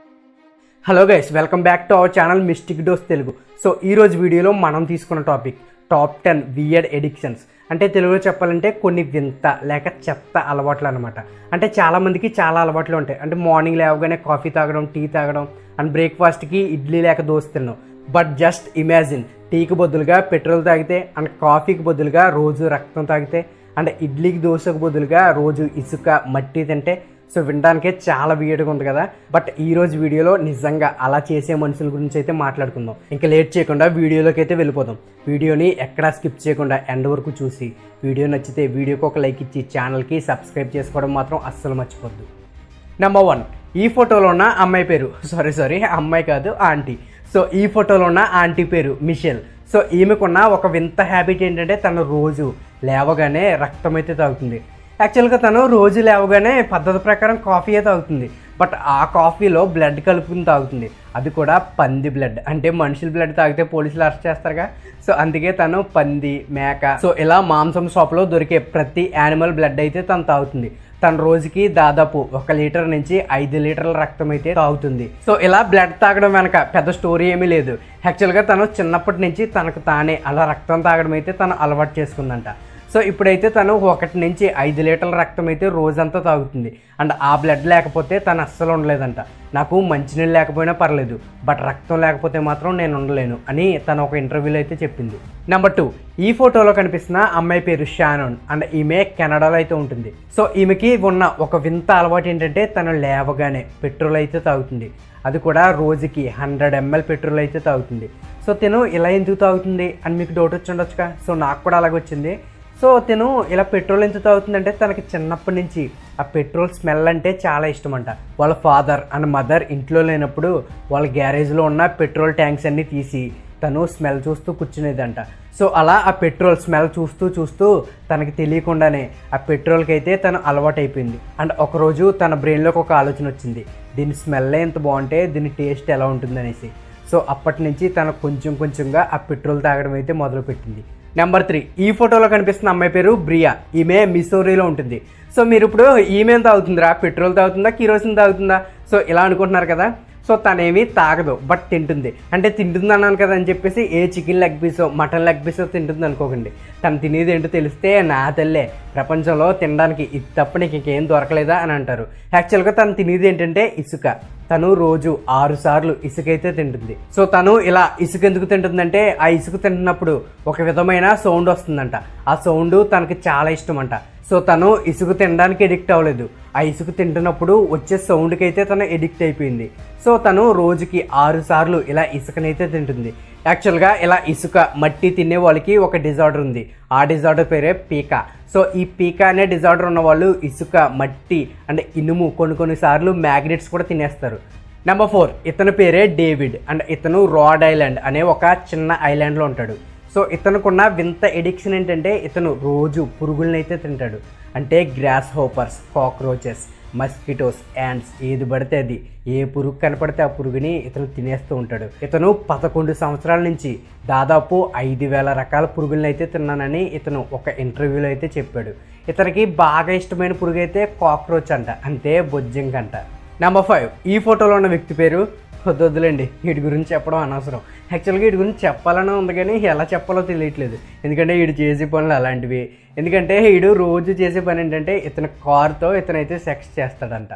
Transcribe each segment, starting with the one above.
hello guys welcome back to our channel mystic dose Telugu so ఈ రోజు వీడియోలో మనం తీసుకున్న topic top ten weird addictions అంటే తెలుగులో చెప్పాలంటే కొన్ని వింత లేక చెత్త అలవాట్లు అనమాట అంటే చాలా మందికి చాలా అలవాట్లు ఉంటాయి అంటే మార్నింగ్ లేవగానే కాఫీ తాగడం టీ తాగడం అండ్ బ్రేక్ఫాస్ట్కి ఇడ్లీ లేక దోశ తినడం బట్ జస్ట్ ఇమాజిన్ టీకి బదులుగా పెట్రోల్ తాగితే అండ్ కాఫీకి బదులుగా రోజు రక్తం తాగితే అండ్ ఇడ్లీకి దోశకు బదులుగా రోజు ఇసుక మట్టి తింటే సో వినడానికే చాలా వీడియోగా ఉంది కదా బట్ ఈ రోజు వీడియోలో నిజంగా అలా చేసే మనుషుల గురించి అయితే మాట్లాడుకుందాం ఇంకా లేట్ చేయకుండా వీడియోలోకి అయితే వెళ్ళిపోదాం వీడియోని ఎక్కడా స్కిప్ చేయకుండా ఎండ్ వరకు చూసి వీడియో నచ్చితే వీడియోకి ఒక లైక్ ఇచ్చి ఛానల్కి సబ్స్క్రైబ్ చేసుకోవడం మాత్రం అస్సలు మర్చిపోద్దు నెంబర్ వన్ ఈ ఫోటోలో ఉన్న అమ్మాయి పేరు సారీ సారీ అమ్మాయి కాదు ఆంటీ సో ఈ ఫోటోలో ఉన్న ఆంటీ పేరు మిషెల్ సో ఈమెకున్న ఒక వింత హ్యాబిట్ ఏంటంటే తను రోజు లేవగానే రక్తం అయితే తాగుతుంది యాక్చువల్గా తను రోజు లేవగానే పద్ధతి ప్రకారం కాఫీయే తాగుతుంది బట్ ఆ కాఫీలో బ్లడ్ కలుపుకుని తాగుతుంది అది కూడా పంది బ్లడ్ అంటే మనుషుల బ్లడ్ తాగితే పోలీసులు అరెస్ట్ చేస్తారుగా సో అందుకే తను పంది మేక సో ఇలా మాంసం షాప్లో దొరికే ప్రతి యానిమల్ బ్లడ్ అయితే తను తాగుతుంది తన రోజుకి దాదాపు ఒక లీటర్ నుంచి ఐదు లీటర్ల రక్తం అయితే తాగుతుంది సో ఇలా బ్లడ్ తాగడం వెనక పెద్ద స్టోరీ ఏమీ లేదు యాక్చువల్గా తను చిన్నప్పటి నుంచి తనకు తానే అలా రక్తం తాగడం అయితే తను అలవాటు చేసుకుందంట సో ఇప్పుడైతే తను ఒకటి నుంచి ఐదు లీటర్ల రక్తం అయితే రోజంతా తాగుతుంది అండ్ ఆ బ్లడ్ లేకపోతే తను అస్సలు ఉండలేదంట నాకు మంచినీళ్ళు లేకపోయినా పర్లేదు బట్ రక్తం లేకపోతే మాత్రం నేను ఉండలేను అని తను ఒక ఇంటర్వ్యూలో అయితే చెప్పింది నెంబర్ టూ ఈ ఫోటోలో కనిపిస్తున్న అమ్మాయి పేరు షానోన్ అండ్ ఈమె కెనడాలో అయితే ఉంటుంది సో ఈమెకి ఉన్న ఒక వింత అలవాటు ఏంటంటే తను లేవగానే పెట్రోల్ అయితే తాగుతుంది అది కూడా రోజుకి హండ్రెడ్ ఎంఎల్ పెట్రోల్ అయితే తాగుతుంది సో తిను ఇలా ఎందుకు తాగుతుంది అని మీకు డౌట్ వచ్చి ఉండొచ్చుగా సో నాకు కూడా అలాగే వచ్చింది సో తిను ఇలా పెట్రోల్ ఎందుకు తాగుతుందంటే తనకి చిన్నప్పటి నుంచి ఆ పెట్రోల్ స్మెల్ అంటే చాలా ఇష్టం అంట వాళ్ళ ఫాదర్ అండ్ మదర్ ఇంట్లో లేనప్పుడు వాళ్ళ గ్యారేజ్లో ఉన్న పెట్రోల్ ట్యాంక్స్ అన్నీ తీసి తను స్మెల్ చూస్తూ కూర్చునేదంట సో అలా ఆ పెట్రోల్ స్మెల్ చూస్తూ చూస్తూ తనకి తెలియకుండానే ఆ పెట్రోల్కి అయితే తను అలవాటు అయిపోయింది అండ్ ఒకరోజు తన బ్రెయిన్లోకి ఒక ఆలోచన వచ్చింది దీని స్మెల్ ఎంత బాగుంటే దీని టేస్ట్ ఎలా ఉంటుంది అనేసి సో అప్పటి నుంచి తను కొంచెం కొంచెంగా ఆ పెట్రోల్ తాగడం అయితే మొదలుపెట్టింది నెంబర్ త్రీ ఈ ఫోటోలో కనిపిస్తున్న అమ్మాయి పేరు బ్రియా ఈమె మిసోరీలో ఉంటుంది సో మీరు ఇప్పుడు ఈమె ఏం తాగుతుందిరా పెట్రోల్ తాగుతుందా కిరోసిన్ తాగుతుందా సో ఇలా అనుకుంటున్నారు కదా సో తనేమి తాగదు బట్ తింటుంది అంటే తింటుంది అన్నాను కదా అని చెప్పేసి ఏ చికెన్ లెగ్ పీసో మటన్ లెగ్ పీసో తింటుంది అనుకోకండి తను తినేది ఏంటో తెలిస్తే నా తల్లే ప్రపంచంలో తినడానికి ఇది తప్ప నీకు ఇంకేం దొరకలేదా అని అంటారు యాక్చువల్గా తను తినేది ఏంటంటే ఇసుక తను రోజు ఆరు సార్లు ఇసుక అయితే తింటుంది సో తను ఇలా ఇసుక ఎందుకు తింటుందంటే ఆ ఇసుక తింటున్నప్పుడు ఒక విధమైన సౌండ్ వస్తుందంట ఆ సౌండ్ తనకి చాలా ఇష్టం అంట సో తను ఇసుక తినడానికి ఎడిక్ట్ అవ్వలేదు ఆ ఇసుక తింటున్నప్పుడు వచ్చే సౌండ్కి అయితే తను ఎడిక్ట్ అయిపోయింది సో తను రోజుకి ఆరు సార్లు ఇలా ఇసుకనైతే తింటుంది యాక్చువల్గా ఇలా ఇసుక మట్టి తినే వాళ్ళకి ఒక డిజార్డర్ ఉంది ఆ డిజార్డర్ పేరే పీకా సో ఈ పీకా అనే డిజార్డర్ ఉన్న వాళ్ళు ఇసుక మట్టి అండ్ ఇనుము కొన్ని కొన్నిసార్లు మ్యాగ్నెట్స్ కూడా తినేస్తారు నెంబర్ ఫోర్ ఇతని పేరే డేవిడ్ అండ్ ఇతను రాడ్ ఐలాండ్ అనే ఒక చిన్న ఐలాండ్లో ఉంటాడు సో ఇతనుకున్న వింత ఎడిక్షన్ ఏంటంటే ఇతను రోజు పురుగుల్ని అయితే తింటాడు అంటే grasshoppers cockroaches mosquitoes ants ఏది పడితే అది ఏ పురుగు కనపడితే ఆ పురుగుని ఇతను తినేస్తూ ఉంటాడు ఇతను పదకొండు సంవత్సరాల నుంచి దాదాపు ఐదు వేల రకాల పురుగుల్ని అయితే తిన్నానని ఇతను ఒక ఇంటర్వ్యూలో అయితే చెప్పాడు ఇతనికి బాగా ఇష్టమైన పురుగు అయితే కాక్రోచ్ అంట అంటే బొజ్జింక్ అంట నెంబర్ ఫైవ్ ఈ ఫోటోలో ఉన్న వ్యక్తి పేరు వద్దులేండి వీడి గురించి చెప్పడం అనవసరం యాక్చువల్గా వీడి గురించి చెప్పాలని ఉంది కానీ ఎలా చెప్పాలో తెలియట్లేదు ఎందుకంటే వీడు చేసే పనులు అలాంటివి ఎందుకంటే వీడు రోజు చేసే పని ఏంటంటే ఇతని కార్తో ఇతనైతే సెక్స్ చేస్తాడంట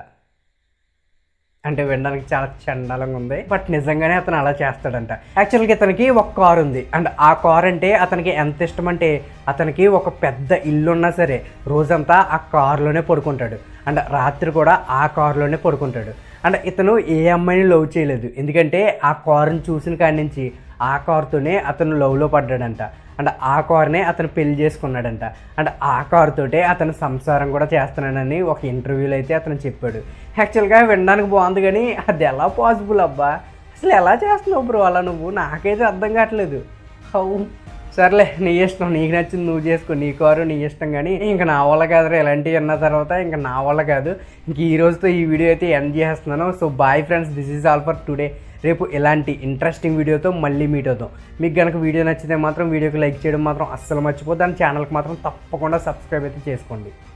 అంటే వినడానికి చాలా చండాలంగా ఉంది బట్ నిజంగానే అతను అలా చేస్తాడంట యాక్చువల్గా ఇతనికి ఒక కార్ ఉంది అండ్ ఆ కార్ అంటే అతనికి ఎంత ఇష్టం అంటే అతనికి ఒక పెద్ద ఇల్లు ఉన్నా సరే రోజంతా ఆ కార్లోనే పడుకుంటాడు అండ్ రాత్రి కూడా ఆ కార్లోనే పడుకుంటాడు అండ్ ఇతను ఏ అమ్మాయిని లవ్ చేయలేదు ఎందుకంటే ఆ కార్ని చూసిన కాడి నుంచి ఆ కార్తోనే అతను లవ్లో పడ్డాడంట అండ్ ఆ కార్నే అతను పెళ్లి చేసుకున్నాడంట అండ్ ఆ కార్ తోటే అతను సంసారం కూడా చేస్తున్నాడని ఒక ఇంటర్వ్యూలో అయితే అతను చెప్పాడు యాక్చువల్గా వినడానికి బాగుంది కానీ అది ఎలా పాసిబుల్ అబ్బా అసలు ఎలా చేస్తున్నావు బ్రో అలా నువ్వు నాకైతే అర్థం కావట్లేదు హౌ సర్లే నీ ఇష్టం నీకు నచ్చింది నువ్వు చేసుకో నీ కారు నీ ఇష్టం కానీ ఇంకా నా వల్ల కాదురా ఇలాంటివి అన్న తర్వాత ఇంకా నా వల్ల కాదు ఇంక ఈ రోజుతో ఈ వీడియో అయితే ఎండ్ చేస్తున్నాను so bye friends this is all for today రేపు ఇలాంటి ఇంట్రెస్టింగ్ వీడియోతో మళ్ళీ మీట్ అవుతాం మీకు కనుక వీడియో నచ్చితే మాత్రం వీడియోకి లైక్ చేయడం మాత్రం అస్సలు మర్చిపోద్దు దాని ఛానల్కి మాత్రం తప్పకుండా సబ్స్క్రైబ్ అయితే చేసుకోండి